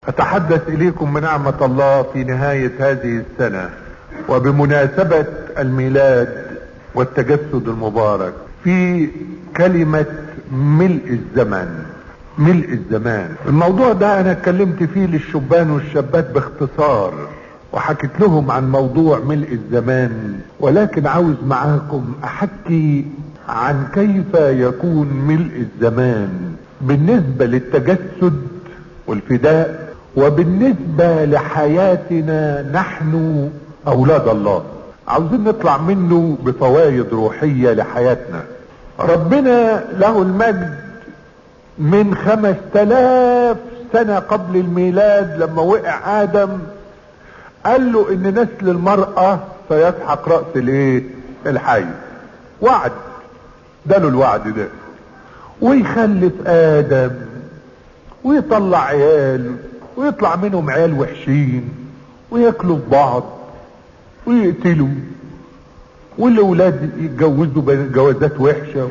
اتحدث اليكم بنعمة الله في نهاية هذه السنة وبمناسبة الميلاد والتجسد المبارك في كلمة ملء الزمن ملء الزمان الموضوع ده انا اتكلمت فيه للشبان والشابات باختصار وحكيت لهم عن موضوع ملء الزمان ولكن عاوز معاكم احكي عن كيف يكون ملء الزمان بالنسبة للتجسد والفداء وبالنسبة لحياتنا نحن اولاد الله عاوزين نطلع منه بفوائد روحية لحياتنا ربنا له المجد من خمس تلاف سنة قبل الميلاد لما وقع ادم قال له ان نسل المرأة سيسحق رأس الايه الحي وعد ده له الوعد ده ويخلف ادم ويطلع عيال ويطلع منهم عيال وحشين وياكلوا في بعض ويقتلوا والاولاد يتجوزوا جوازات وحشة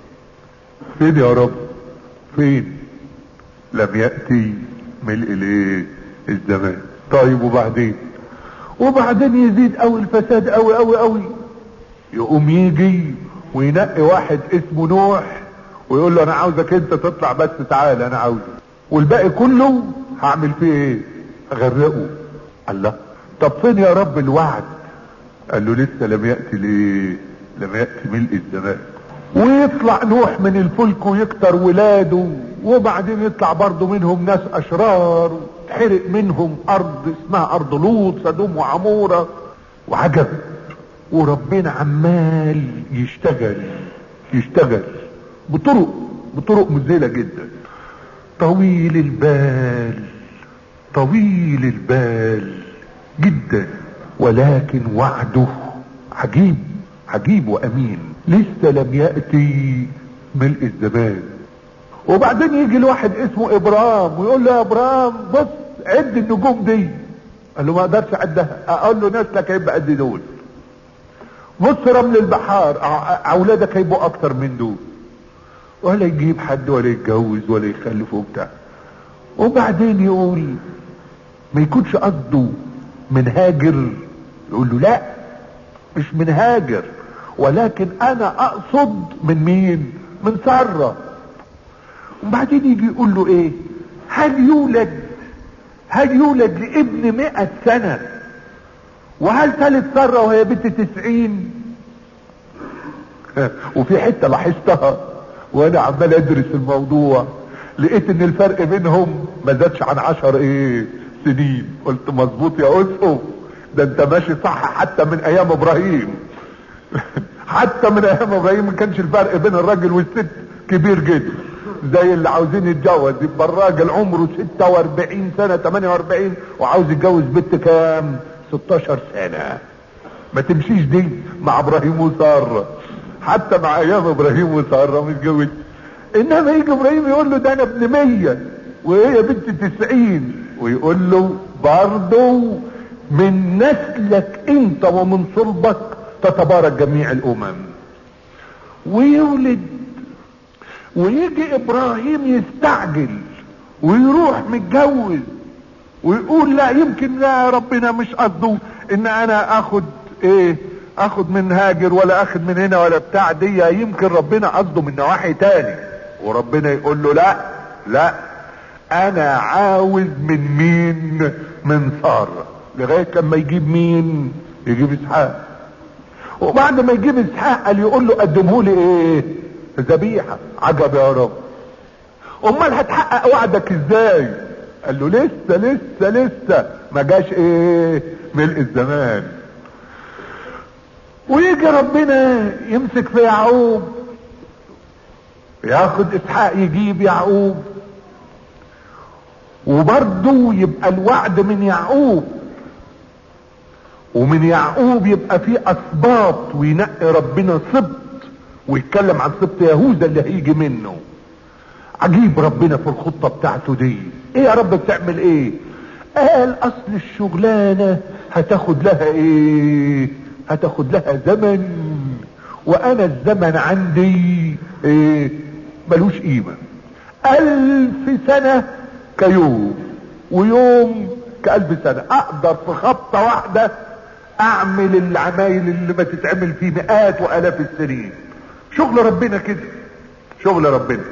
فين يا رب فين لم يأتي ملء الايه الزمان طيب وبعدين وبعدين يزيد قوي الفساد قوي قوي قوي يقوم يجي وينقي واحد اسمه نوح ويقول له انا عاوزك انت تطلع بس تعالى انا عاوزك والباقي كله هعمل فيه ايه اغرقه الله طب فين يا رب الوعد قال له لسه لم يأتي ليه لم يأتي ملء الزمان ويطلع نوح من الفلك ويكتر ولاده وبعدين يطلع برضه منهم ناس اشرار تحرق منهم ارض اسمها ارض لوط سدوم وعمورة وعجب وربنا عمال يشتغل يشتغل بطرق بطرق مذهله جدا طويل البال طويل البال جدا ولكن وعده عجيب عجيب وامين لسه لم يأتي ملء الزمان وبعدين يجي الواحد اسمه ابرام ويقول له يا ابرام بص عد النجوم دي قال له ما اقدرش اعدها اقول له نسلك هيبقى قد دول بص رمل البحار اولادك هيبقوا اكتر من دول ولا يجيب حد ولا يتجوز ولا يخلف وبتاع وبعدين يقول ما يكونش قصده من هاجر يقول له لا مش من هاجر ولكن انا اقصد من مين من سارة وبعدين يجي يقول له ايه هل يولد هل يولد لابن مئة سنة وهل ثالث سارة وهي بنت تسعين وفي حتة لاحظتها وانا عمال ادرس الموضوع لقيت ان الفرق بينهم ما زادش عن عشر ايه سنين قلت مظبوط يا اسقف ده انت ماشي صح حتى من ايام ابراهيم حتى من ايام ابراهيم ما كانش الفرق بين الراجل والست كبير جدا زي اللي عاوزين يتجوز يبقى الراجل عمره 46 سنة 48 وعاوز يتجوز بنت كام 16 سنة ما تمشيش دي مع ابراهيم وسارة حتى مع ايام ابراهيم وسارة ما يتجوز انما يجي ابراهيم يقول له ده انا ابن 100 وهي بنت 90 ويقول له برضه من نسلك انت ومن صلبك تتبارك جميع الامم ويولد ويجي ابراهيم يستعجل ويروح متجوز ويقول لا يمكن لا ربنا مش قصده ان انا اخد ايه اخد من هاجر ولا اخد من هنا ولا بتاع دي يمكن ربنا قصده من نواحي تاني وربنا يقول له لا لا انا عاوز من مين من سارة لغاية لما يجيب مين يجيب اسحاق وبعد ما يجيب اسحاق قال يقول له قدمه لي ايه ذبيحة عجب يا رب امال هتحقق وعدك ازاي قال له لسه لسه لسه ما جاش ايه ملء الزمان ويجي ربنا يمسك في يعقوب ياخد اسحاق يجيب يعقوب وبرضه يبقى الوعد من يعقوب ومن يعقوب يبقى في اسباط وينقي ربنا سبط ويتكلم عن سبط يهوذا اللي هيجي منه عجيب ربنا في الخطة بتاعته دي ايه يا رب بتعمل ايه قال اصل الشغلانة هتاخد لها ايه هتاخد لها زمن وانا الزمن عندي ايه ملوش قيمة الف سنة كيوم ويوم كألف سنة اقدر في خبطة واحدة اعمل العمايل اللي ما تتعمل في مئات والاف السنين شغل ربنا كده شغل ربنا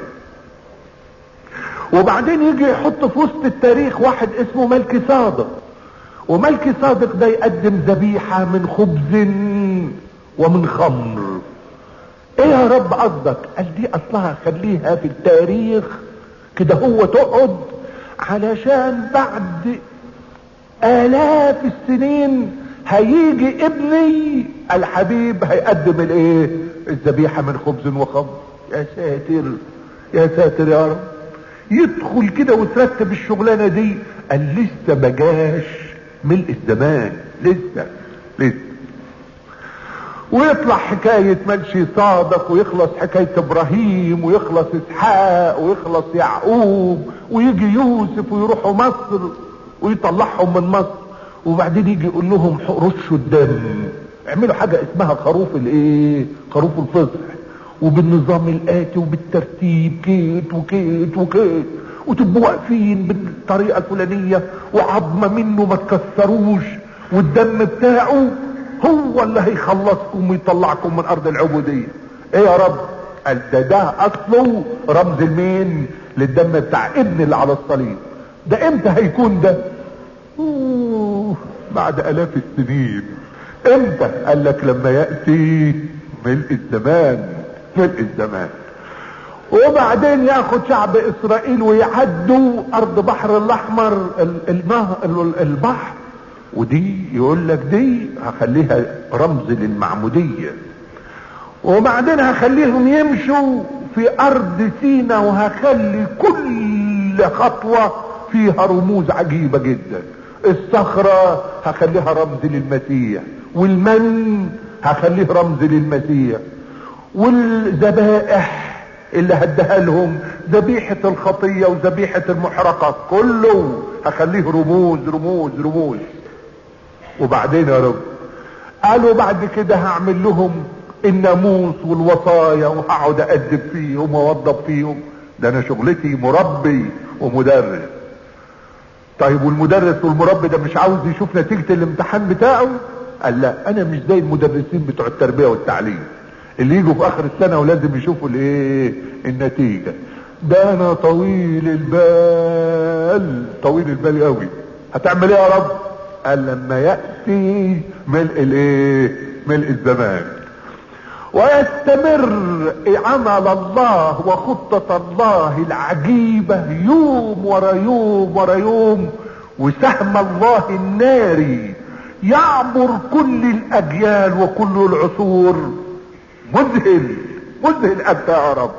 وبعدين يجي يحط في وسط التاريخ واحد اسمه ملكي صادق وملكي صادق ده يقدم ذبيحة من خبز ومن خمر ايه يا رب قصدك قال دي اصلها خليها في التاريخ كده هو تقعد علشان بعد الاف السنين هيجي ابني الحبيب هيقدم الايه الذبيحة من خبز وخمر يا ساتر يا ساتر يا رب يدخل كده وترتب الشغلانة دي قال لسه ما جاش ملء الزمان لسه لسه ويطلع حكاية ملشي صادق ويخلص حكاية ابراهيم ويخلص اسحاق ويخلص يعقوب ويجي يوسف ويروحوا مصر ويطلعهم من مصر وبعدين يجي يقول لهم رشوا الدم اعملوا حاجة اسمها خروف الايه خروف الفصح وبالنظام الاتي وبالترتيب كيت وكيت وكيت وتبقوا واقفين بالطريقة الفلانية وعظمة منه ما تكسروش والدم بتاعه هو اللي هيخلصكم ويطلعكم من ارض العبودية ايه يا رب قال ده ده اصله رمز المين للدم بتاع ابن اللي على الصليب ده امتى هيكون ده أوه بعد الاف السنين امتى قال لك لما يأتي ملء الزمان ملء الزمان وبعدين ياخد شعب اسرائيل ويعدوا ارض بحر الاحمر النهر البحر ودي يقول لك دي هخليها رمز للمعمودية وبعدين هخليهم يمشوا في ارض سينا وهخلي كل خطوة فيها رموز عجيبة جدا الصخرة هخليها رمز للمسيح والمن هخليه رمز للمسيح والذبائح اللي هديها لهم ذبيحة الخطية وذبيحة المحرقة كله هخليه رموز رموز رموز وبعدين يا رب قالوا بعد كده هعمل لهم الناموس والوصايا وهقعد ادب فيهم واوضب فيهم ده انا شغلتي مربي ومدرس طيب والمدرس والمربي ده مش عاوز يشوف نتيجة الامتحان بتاعه قال لا انا مش زي المدرسين بتوع التربية والتعليم اللي يجوا في اخر السنة ولازم يشوفوا الايه النتيجة ده انا طويل البال طويل البال قوي هتعمل ايه يا رب قال لما يأتي ملء الايه ملء الزمان ويستمر عمل الله وخطة الله العجيبة يوم ورا يوم ورا يوم وسهم الله الناري يعبر كل الاجيال وكل العصور مذهل مذهل انت يا رب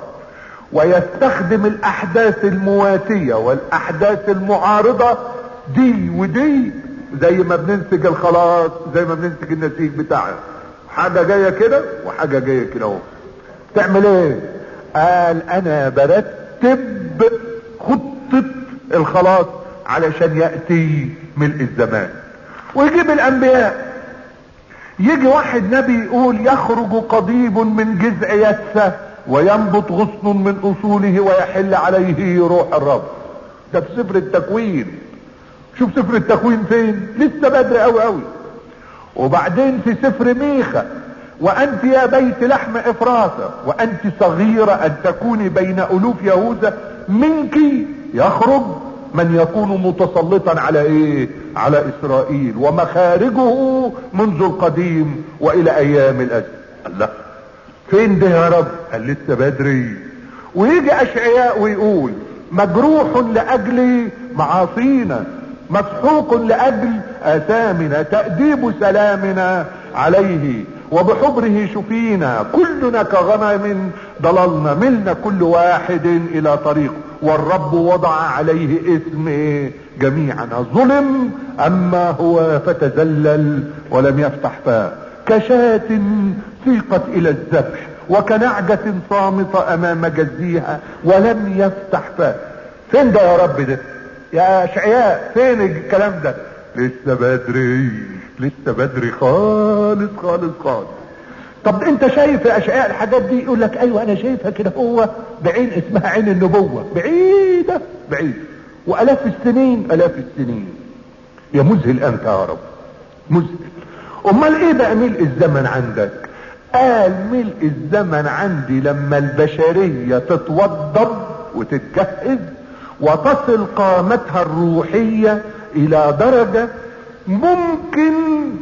ويستخدم الاحداث المواتية والاحداث المعارضة دي ودي زي ما بننسج الخلاص زي ما بننسج النسيج بتاعه حاجة جاية كده وحاجة جاية كده اهو تعمل ايه قال انا برتب خطة الخلاص علشان يأتي ملء الزمان ويجيب الانبياء يجي واحد نبي يقول يخرج قضيب من جذع يسة وينبت غصن من اصوله ويحل عليه روح الرب ده في سفر التكوين شوف سفر التكوين فين لسه بدري قوي قوي وبعدين في سفر ميخا وانت يا بيت لحم افراطة وانت صغيرة ان تكوني بين الوف يهوذا منك يخرج من يكون متسلطا على ايه على اسرائيل ومخارجه منذ القديم والى ايام الاسد الله فين ده يا رب قال لسه بدري ويجي اشعياء ويقول مجروح لاجل معاصينا مسحوق لاجل اثامنا تأديب سلامنا عليه وبحبره شفينا كلنا كغنم ضللنا ملنا كل واحد الى طريق والرب وضع عليه اسم جميعا ظلم اما هو فتزلل ولم يفتح فاه كشاة سيقت الى الذبح وكنعجة صامتة امام جزيها ولم يفتح فاه فين ده يا رب ده يا اشعياء فين الكلام ده لسه بدري لسه بدري خالص خالص خالص طب انت شايف يا اشعياء الحاجات دي يقول لك ايوه انا شايفها كده هو بعين اسمها عين النبوة بعيدة بعيد والاف السنين الاف السنين يا مذهل انت يا رب مذهل امال ايه بقى ملء الزمن عندك قال ملء الزمن عندي لما البشرية تتوضب وتتجهز وتصل قامتها الروحية الى درجة ممكن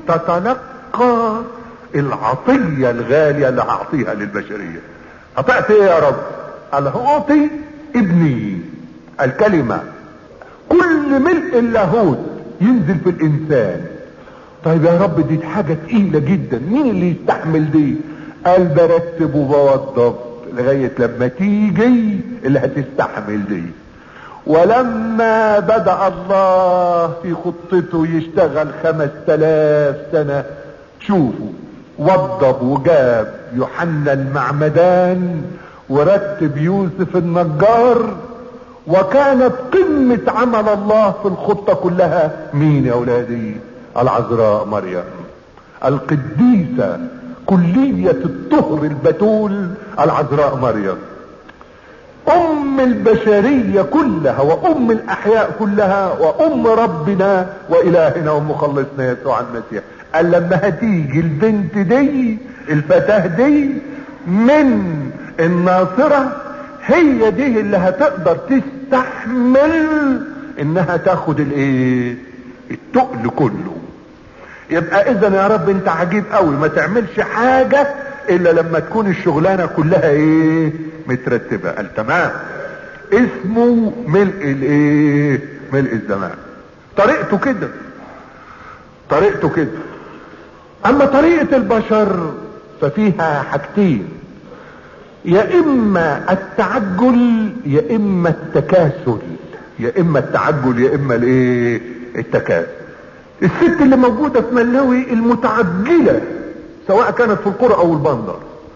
تتلقى العطية الغالية اللي هعطيها للبشرية هتعطي ايه يا رب قال هعطي ابني الكلمة كل ملء اللاهوت ينزل في الانسان طيب يا رب دي حاجة تقيلة جدا مين اللي يستحمل دي قال برتب وبوضب لغاية لما تيجي اللي هتستحمل دي ولما بدأ الله في خطته يشتغل خمس تلاف سنة شوفوا وضب وجاب يوحنا المعمدان ورتب يوسف النجار وكانت قمة عمل الله في الخطة كلها مين يا اولادي العذراء مريم القديسة كلية الطهر البتول العذراء مريم ام البشرية كلها وام الاحياء كلها وام ربنا والهنا ومخلصنا يسوع المسيح قال لما هتيجي البنت دي الفتاة دي من الناصرة هي دي اللي هتقدر تستحمل انها تاخد الايه التقل كله يبقى اذا يا رب انت عجيب قوي ما تعملش حاجة الا لما تكون الشغلانة كلها ايه مترتبة قال تمام اسمه ملء الايه ملء الزمان طريقته كده طريقته كده اما طريقة البشر ففيها حاجتين يا اما التعجل يا اما التكاسل يا اما التعجل يا اما الايه التكاسل الست اللي موجودة في ملاوي المتعجلة سواء كانت في القرى او البندر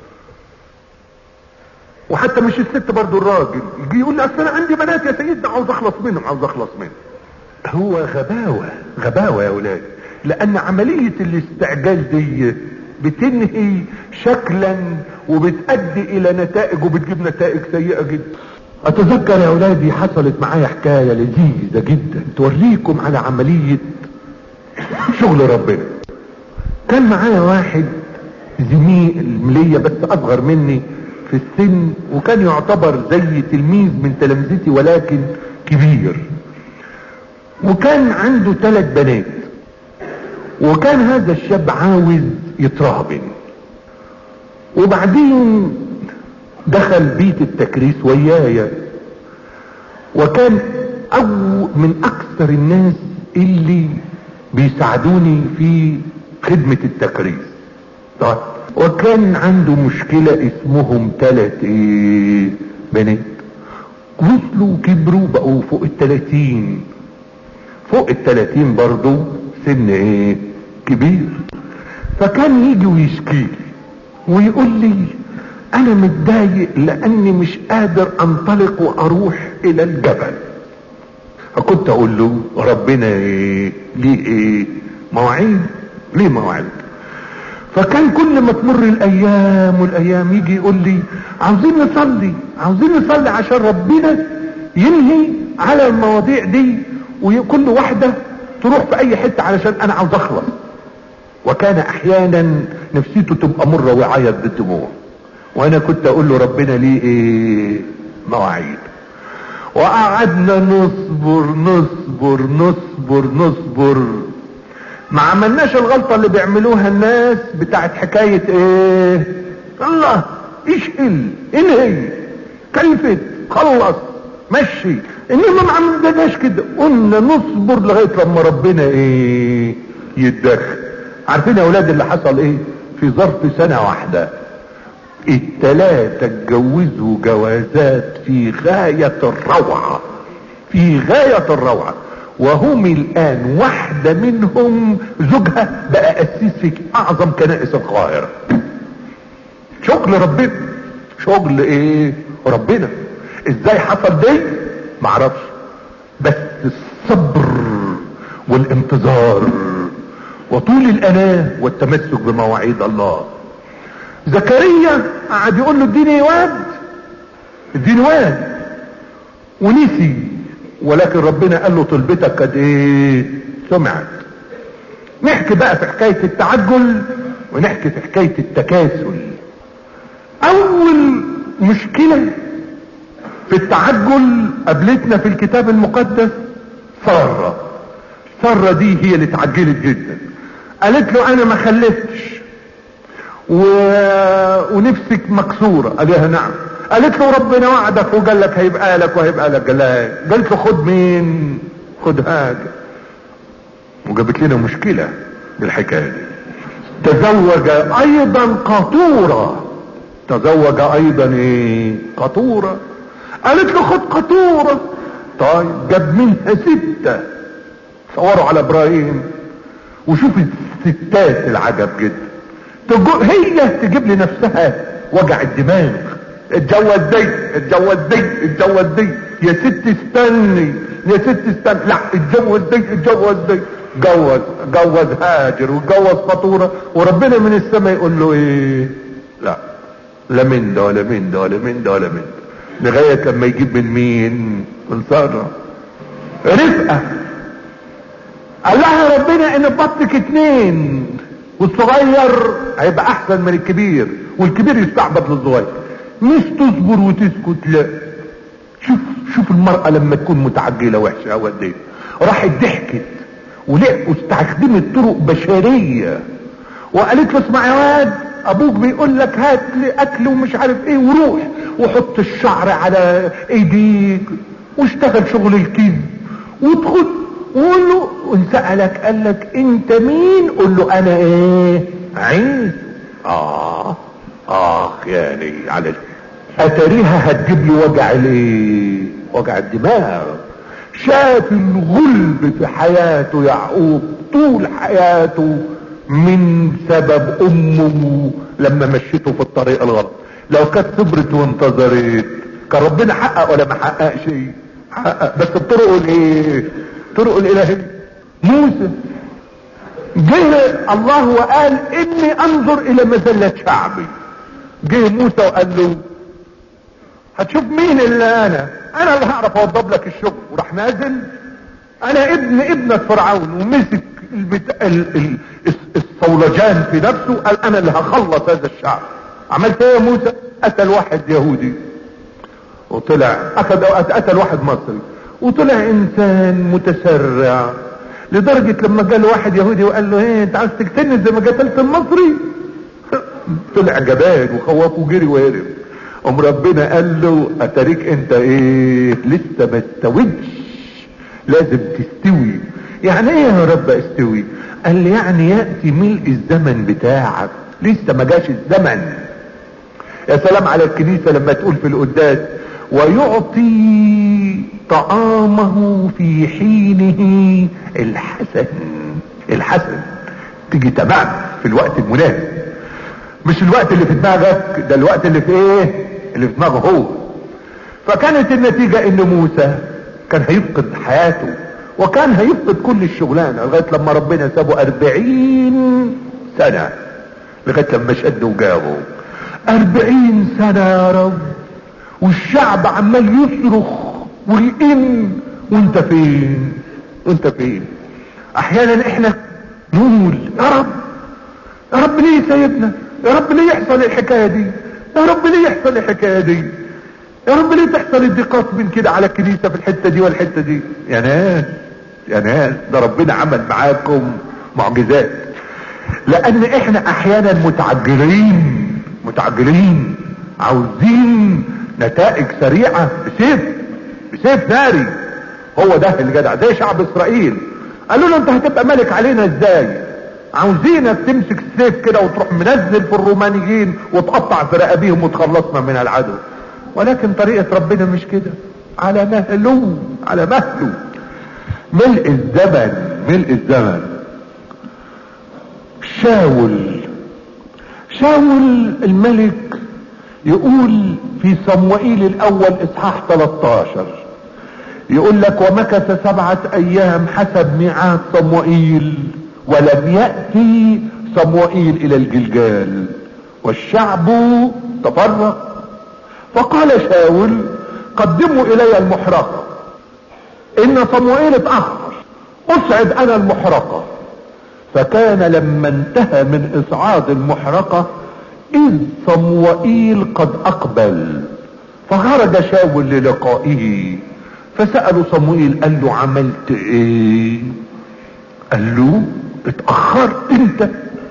وحتى مش الست برضو الراجل يجي يقول لي اصل انا عندي بنات يا سيدنا عاوز اخلص منهم عاوز اخلص منهم هو غباوة غباوة يا ولاد لان عملية الاستعجال دي بتنهي شكلا وبتؤدي الى نتائج وبتجيب نتائج سيئة جدا اتذكر يا اولادي حصلت معايا حكاية لذيذة جدا توريكم على عملية شغل ربنا كان معايا واحد زميل ليا بس اصغر مني في السن وكان يعتبر زي تلميذ من تلامذتي ولكن كبير وكان عنده ثلاث بنات وكان هذا الشاب عاوز يتراهبن وبعدين دخل بيت التكريس ويايا وكان او من اكثر الناس اللي بيساعدوني في خدمة التكريس طيب وكان عنده مشكلة اسمهم تلات ايه بنات وصلوا كبروا بقوا فوق التلاتين فوق التلاتين برضو سن ايه كبير فكان يجي ويشكي لي ويقول لي انا متضايق لاني مش قادر انطلق واروح الى الجبل فكنت اقول له ربنا ايه ليه ايه مواعيد ليه مواعيد فكان كل ما تمر الايام والايام يجي يقول لي عاوزين نصلي عاوزين نصلي عشان ربنا ينهي على المواضيع دي وكل واحدة تروح في اي حتة علشان انا عاوز اخلص وكان احيانا نفسيته تبقى مرة ويعيط بالدموع وانا كنت اقول له ربنا ليه ايه مواعيد وقعدنا نصبر نصبر نصبر نصبر ما عملناش الغلطة اللي بيعملوها الناس بتاعت حكاية ايه الله اشقل انهي كيفت خلص مشي انما ما عملناش كده قلنا نصبر لغاية لما ربنا ايه يتدخل عارفين يا اولاد اللي حصل ايه في ظرف سنة واحدة التلاتة اتجوزوا جوازات في غاية الروعة في غاية الروعة وهم الان واحدة منهم زوجها بقى اسيس في اعظم كنائس القاهرة شغل ربنا شغل ايه ربنا ازاي حصل دي معرفش بس الصبر والانتظار وطول الاناه والتمسك بمواعيد الله زكريا قعد يقول له اديني واد اديني واد ونسي ولكن ربنا قال له طلبتك قد ايه سمعت نحكي بقى في حكاية التعجل ونحكي في حكاية التكاسل اول مشكلة في التعجل قابلتنا في الكتاب المقدس سارة سارة دي هي اللي اتعجلت جدا قالت له انا ما خلفتش و... ونفسك مكسورة قال لها نعم قالت له ربنا وعدك وقال لك هيبقى لك وهيبقى لك قال لها قالت له خد مين خد هاجر وجابت لنا مشكلة بالحكاية دي تزوج ايضا قطورة تزوج ايضا ايه قطورة قالت له خد قطورة طيب جاب منها ستة صوروا على ابراهيم وشوف الستات العجب جدا تجو هي تجيب لنفسها وجع الدماغ اتجوز دي اتجوز دي اتجوز دي يا ست استني يا ست استني لا اتجوز دي اتجوز دي جوز جوز هاجر وجوز فطورة وربنا من السماء يقول له ايه لا لا من ده ولا من ده ولا من ده ولا من ده لغاية لما يجيب من مين من سارة رفقة قال لها ربنا ان بطنك اتنين والصغير هيبقى احسن من الكبير والكبير يستعبد للصغير مش تصبر وتسكت لا شوف شوف المرأة لما تكون متعجلة وحشة او قد ايه راحت ضحكت وليه واستخدمت طرق بشرية وقالت له اسمع يا واد ابوك بيقول لك هات لي اكل ومش عارف ايه وروح وحط الشعر على ايديك واشتغل شغل الكذب وادخل وقول له وان سألك قال لك انت مين قول له انا ايه عيسى اه اخ يعني على اتريها هتجيب لي وجع الايه وجع الدماغ شاف الغلب في حياته يعقوب طول حياته من سبب امه لما مشيته في الطريق الغلط لو كانت صبرت وانتظرت كان ربنا حقق ولا ما حققش حقق بس بطرقه الايه طرق الالهية موسى جه الله وقال اني انظر الى مذلة شعبي جه موسى وقال له هتشوف مين اللي انا انا اللي هعرف اوضب لك الشغل وراح نازل انا ابن ابنة فرعون ومسك البت... ال... ال... الصولجان في نفسه قال انا اللي هخلص هذا الشعب عملت ايه يا موسى قتل واحد يهودي وطلع اخذ قتل واحد مصري وطلع انسان متسرع لدرجة لما قال واحد يهودي وقال له ايه انت عايز تقتلني زي ما قتلت المصري طلع جبان وخوف وجري وهرب ام ربنا قال له اتاريك انت ايه لسه ما استويتش لازم تستوي يعني ايه يا رب استوي قال لي يعني يأتي ملء الزمن بتاعك لسه ما جاش الزمن يا سلام على الكنيسة لما تقول في القداس ويعطي طعامه في حينه الحسن الحسن تيجي تمام في الوقت المناسب مش الوقت اللي في دماغك ده الوقت اللي في ايه اللي في دماغه هو فكانت النتيجة ان موسى كان هيفقد حياته وكان هيفقد كل الشغلانة لغاية لما ربنا سابه اربعين سنة لغاية لما شد وجابه اربعين سنة يا رب والشعب عمال يصرخ ويئن وانت فين وانت فين احيانا احنا نقول يا رب يا رب ليه سيدنا يا رب ليه يحصل الحكاية دي يا رب ليه يحصل الحكاية دي يا رب ليه تحصل الضيقات من كده على الكنيسة في الحتة دي والحتة دي يا ناس يا ناس ده ربنا عمل معاكم معجزات لان احنا احيانا متعجلين متعجلين عاوزين نتائج سريعة بسيف بسيف ناري هو ده اللي جدع زي شعب اسرائيل قالوا له انت هتبقى ملك علينا ازاي عاوزينك تمسك السيف كده وتروح منزل في الرومانيين وتقطع في رقابيهم وتخلصنا من العدو ولكن طريقة ربنا مش كده على مهله على مهله ملء الزمن ملء الزمن شاول شاول الملك يقول في صموئيل الاول اصحاح 13 يقول لك ومكث سبعة ايام حسب ميعاد صموئيل ولم يأتي صموئيل الى الجلجال والشعب تفرق فقال شاول قدموا الي المحرقة ان صموئيل اتأخر اصعد انا المحرقة فكان لما انتهى من اصعاد المحرقة اذ صموئيل قد اقبل فخرج شاول للقائه فسأله صموئيل قال له عملت ايه قال له اتأخرت انت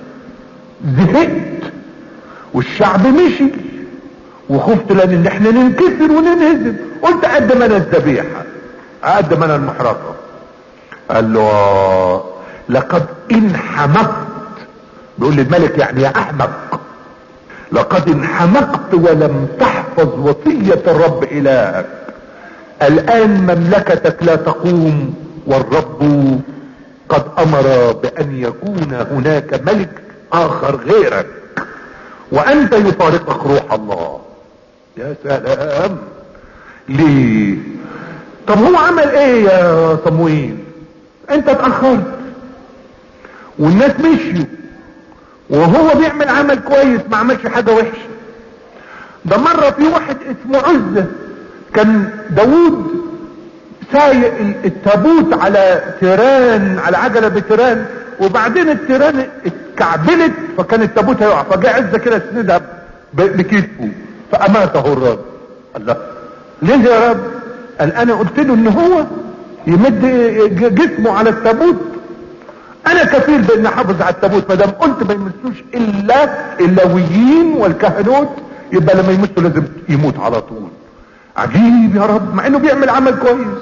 زهقت والشعب مشي وخفت لان ان احنا ننكسر وننهزم قلت اقدم انا الذبيحه اقدم انا المحرقه قال له آه لقد انحمقت بيقول للملك يعني يا احمق لقد انحمقت ولم تحفظ وصية الرب الهك الان مملكتك لا تقوم والرب قد امر بان يكون هناك ملك اخر غيرك وانت يفارقك روح الله يا سلام ليه طب هو عمل ايه يا صمويل انت اتأخرت والناس مشيوا وهو بيعمل عمل كويس ما عملش حاجة وحشة ده مرة في واحد اسمه عزة كان داوود سايق التابوت على تيران على عجلة بتيران وبعدين التيران اتكعبلت فكان التابوت هيقع فجاء عزة كده سندها بكتفه فاماته الرب الله ليه يا رب قال انا قلت له ان هو يمد جسمه على التابوت انا كفيل بان احافظ على التابوت ما دام قلت ما يمسوش الا اللاويين والكهنوت يبقى لما يمسوا لازم يموت على طول عجيب يا رب مع انه بيعمل عمل كويس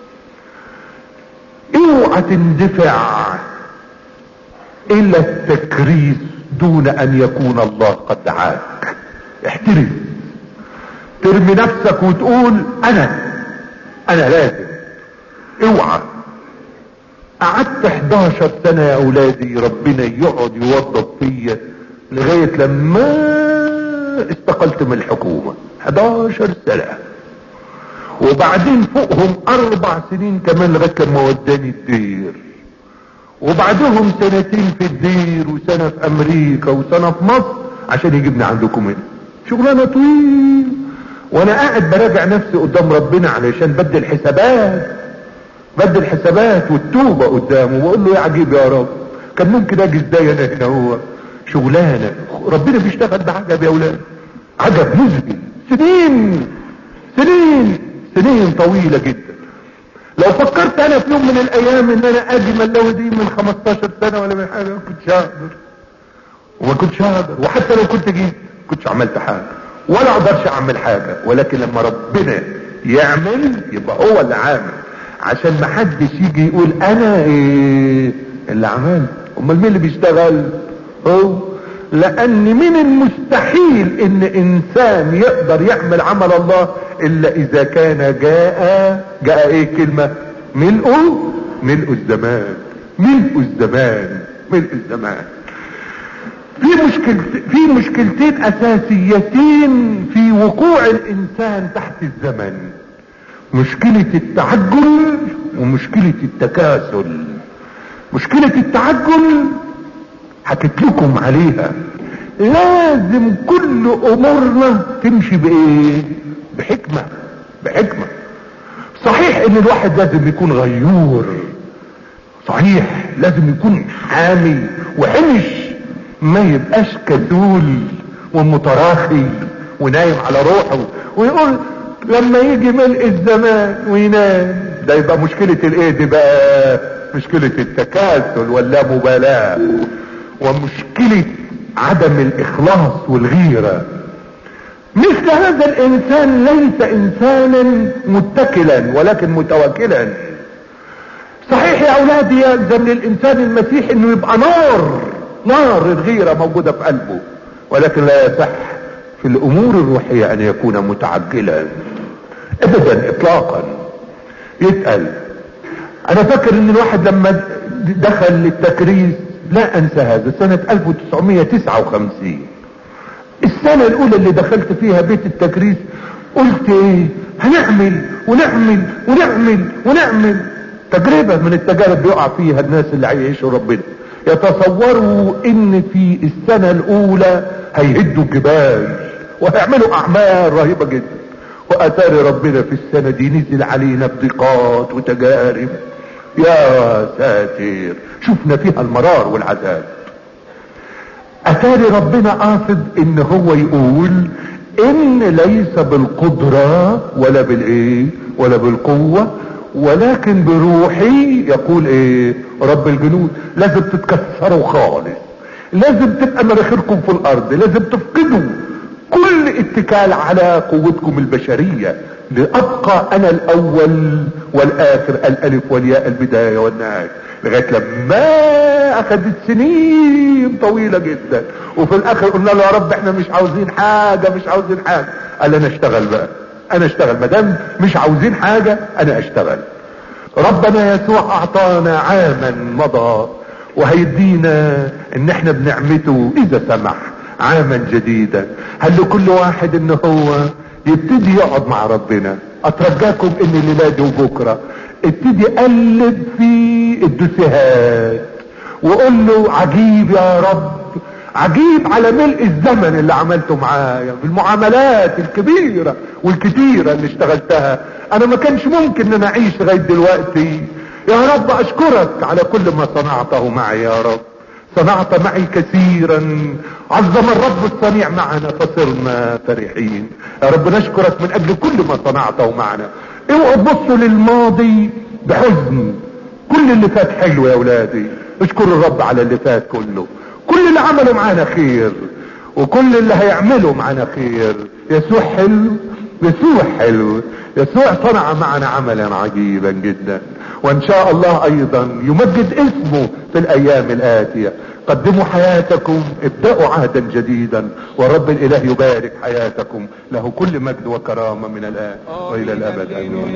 اوعى تندفع الى التكريس دون ان يكون الله قد دعاك احترم ترمي نفسك وتقول انا انا لازم اوعى قعدت 11 سنة يا اولادي ربنا يقعد يوظف فيا لغاية لما استقلت من الحكومة 11 سنة وبعدين فوقهم اربع سنين كمان لغاية لما وداني الدير وبعدهم سنتين في الدير وسنة في امريكا وسنة في مصر عشان يجيبني عندكم هنا شغلانة طويل وانا قاعد براجع نفسي قدام ربنا علشان بدل حسابات بدل حسابات والتوبة قدامه واقول له يا عجيب يا رب كان ممكن اجي ازاي انا هنا هو شغلانة ربنا بيشتغل بعجب يا اولاد عجب مذهل سنين سنين سنين طويلة جدا لو فكرت انا في يوم من الايام ان انا اجي ملاوي دي من 15 سنة ولا من حاجة ما كنتش اقدر وما كنتش اقدر وحتى لو كنت جيت كنتش عملت حاجة ولا اقدرش اعمل حاجة ولكن لما ربنا يعمل يبقى هو اللي عامل عشان ما حدش يجي يقول انا ايه اللي عملت امال مين اللي بيشتغل هو لان من المستحيل ان انسان يقدر يعمل عمل الله الا اذا كان جاء جاء ايه كلمة ملء ملء الزمان ملء الزمان ملء الزمان في مشكلة في مشكلتين اساسيتين في وقوع الانسان تحت الزمن مشكلة التعجل ومشكلة التكاسل مشكلة التعجل حكيت لكم عليها لازم كل امورنا تمشي بايه بحكمة بحكمة صحيح ان الواحد لازم يكون غيور صحيح لازم يكون حامي وحمش ما يبقاش كسول ومتراخي ونايم على روحه ويقول لما يجي ملء الزمان وينام ده يبقى مشكلة الايه دي بقى مشكلة التكاسل واللامبالاة ومشكلة عدم الاخلاص والغيرة مثل هذا الانسان ليس انسانا متكلا ولكن متوكلا صحيح يا اولادي يلزم للانسان المسيح انه يبقى نار نار الغيرة موجودة في قلبه ولكن لا يصح في الامور الروحية ان يكون متعجلا ابدا اطلاقا يسأل انا فاكر ان الواحد لما دخل للتكريس لا انسى هذا سنة 1959 السنة الاولى اللي دخلت فيها بيت التكريس قلت ايه هنعمل ونعمل ونعمل ونعمل تجربة من التجارب بيقع فيها الناس اللي هيعيشوا ربنا يتصوروا ان في السنة الاولى هيهدوا الجبال وهيعملوا اعمال رهيبة جدا واتاري ربنا في السنة دي نزل علينا بضيقات وتجارب يا ساتر شفنا فيها المرار والعذاب اتاري ربنا قاصد ان هو يقول ان ليس بالقدرة ولا بالايه ولا بالقوة ولكن بروحي يقول ايه رب الجنود لازم تتكسروا خالص لازم تبقى مراخيركم في الارض لازم تفقدوا كل اتكال على قوتكم البشرية لابقى انا الاول والاخر الالف والياء البداية والنهاية لغاية لما اخدت سنين طويلة جدا وفي الاخر قلنا له يا رب احنا مش عاوزين حاجة مش عاوزين حاجة قال انا اشتغل بقى انا اشتغل مدام مش عاوزين حاجة انا اشتغل ربنا يسوع اعطانا عاما مضى وهيدينا ان احنا بنعمته اذا سمح عاما جديدا هل لكل واحد ان هو يبتدي يقعد مع ربنا اترجاكم ان الليله دي وبكره ابتدي قلب في الدسيهات وقول له عجيب يا رب عجيب على ملء الزمن اللي عملته معايا بالمعاملات الكبيرة والكتيرة اللي اشتغلتها انا ما كانش ممكن ان انا اعيش لغاية دلوقتي يا رب اشكرك على كل ما صنعته معي يا رب صنعت معي كثيرا عظم الرب الصنيع معنا فصرنا فرحين يا رب نشكرك من اجل كل ما صنعته معنا اوعوا تبصوا للماضي بحزن كل اللي فات حلو يا اولادي اشكروا الرب على اللي فات كله كل اللي عمله معانا خير وكل اللي هيعمله معانا خير يسوع حلو يسوع حلو يسوع صنع معنا عملا عجيبا جدا وان شاء الله ايضا يمجد اسمه في الايام الاتية قدموا حياتكم ابدأوا عهدا جديدا ورب الاله يبارك حياتكم له كل مجد وكرامة من الان والى الابد امين